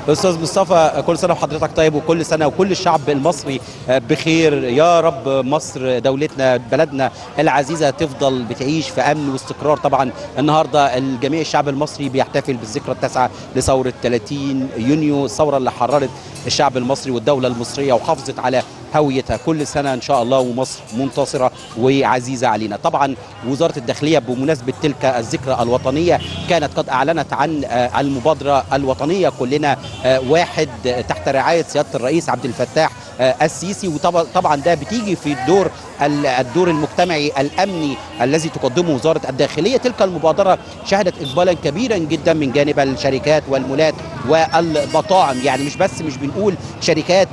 استاذ مصطفى كل سنه وحضرتك طيب وكل سنه وكل الشعب المصري بخير يا رب مصر دولتنا بلدنا العزيزه تفضل بتعيش في امن واستقرار طبعا النهارده الجميع الشعب المصري بيحتفل بالذكرى التاسعه لثوره 30 يونيو الثوره اللي حررت الشعب المصري والدوله المصريه وحافظت على هويتها كل سنه ان شاء الله ومصر منتصره وعزيزه علينا طبعا وزاره الداخليه بمناسبه تلك الذكرى الوطنيه كانت قد اعلنت عن المبادره الوطنيه كلنا واحد تحت رعايه سياده الرئيس عبد الفتاح السيسي وطبعا ده بتيجي في الدور الدور المجتمعي الامني الذي تقدمه وزاره الداخليه تلك المبادره شهدت اقبالا كبيرا جدا من جانب الشركات والمولات والمطاعم يعني مش بس مش بنقول شركات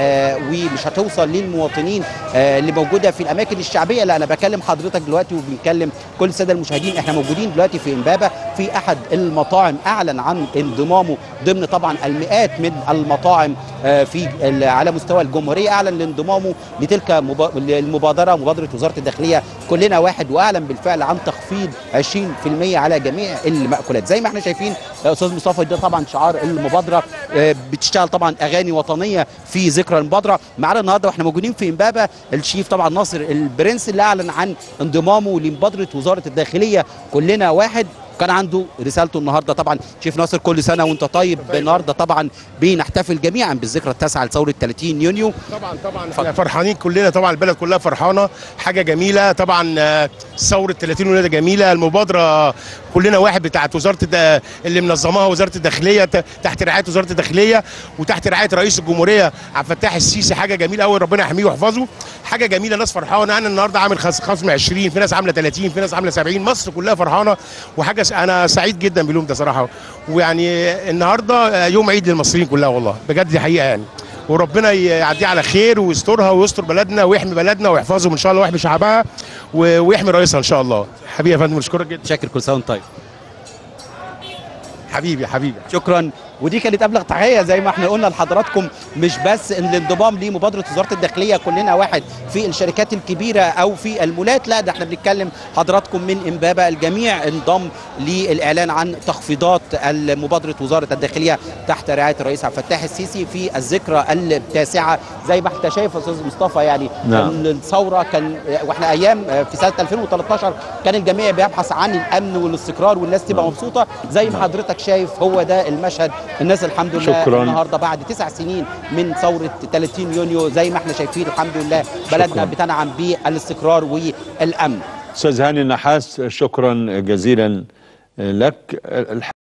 ومش هتوصل للمواطنين اللي موجوده في الاماكن الشعبيه لا انا بكلم حضرتك دلوقتي وبنكلم كل الساده المشاهدين احنا موجودين دلوقتي في امبابه في احد المطاعم اعلن عن انضمامه ضمن طبعا المئات من المطاعم في على مستوى الجمهوريه اعلن لانضمامه لتلك المبادره مبادره وزاره الداخليه كلنا واحد واعلن بالفعل عن تخفيض 20% على جميع المأكولات زي ما احنا شايفين استاذ مصطفى ده طبعا شعار المبادره بتشتغل طبعا اغاني وطنيه في ذكرى المبادره معانا النهارده واحنا موجودين في امبابه الشيف طبعا ناصر البرنس اللي اعلن عن انضمامه لمبادره وزاره الداخليه كلنا واحد كان عنده رسالته النهارده طبعا شيف ناصر كل سنه وانت طيب النهارده طبعا بنحتفل جميعا بالذكرى التاسعه لثوره 30 يونيو طبعا طبعا احنا فرحانين كلنا طبعا البلد كلها فرحانه حاجه جميله طبعا ثوره 30 يونيو جميله المبادره كلنا واحد بتاعت وزاره اللي منظماها وزاره الداخليه تحت رعايه وزاره الداخليه وتحت رعايه رئيس الجمهوريه عبد الفتاح السيسي حاجه جميله قوي ربنا يحميه ويحفظه حاجه جميله ناس فرحانه انا النهارده عامل خصم 20 في ناس عامله 30 في ناس عامله 70 مصر كلها فرحانه وحاجه انا سعيد جدا باليوم ده صراحه ويعني النهارده يوم عيد للمصريين كلها والله بجد دي حقيقه يعني وربنا يعديه على خير ويسترها ويستر بلدنا ويحمي بلدنا ويحفظهم ان شاء الله ويحمي شعبها ويحمي رئيسها ان شاء الله حبيبي يا فندم مشكورك جدا شاكر كل سنه وانت طيب حبيبي حبيبي شكرا ودي كانت ابلغ تحيه زي ما احنا قلنا لحضراتكم مش بس الانضمام لمبادره وزاره الداخليه كلنا واحد في الشركات الكبيره او في المولات لا ده احنا بنتكلم حضراتكم من امبابه الجميع انضم للاعلان عن تخفيضات مبادره وزاره الداخليه تحت رعايه الرئيس عبد الفتاح السيسي في الذكرى التاسعه زي ما انت شايف استاذ مصطفى يعني نعم. الثوره كان واحنا ايام في سنه 2013 كان الجميع بيبحث عن الامن والاستقرار والناس تبقى نعم. مبسوطه زي ما حضرتك شايف هو ده المشهد الناس الحمد لله شكرا. النهارده بعد تسع سنين من ثوره 30 يونيو زي ما احنا شايفين الحمد لله بلدنا شكرا. بتنعم بالاستقرار والامن استاذ هاني النحاس شكرا جزيلا لك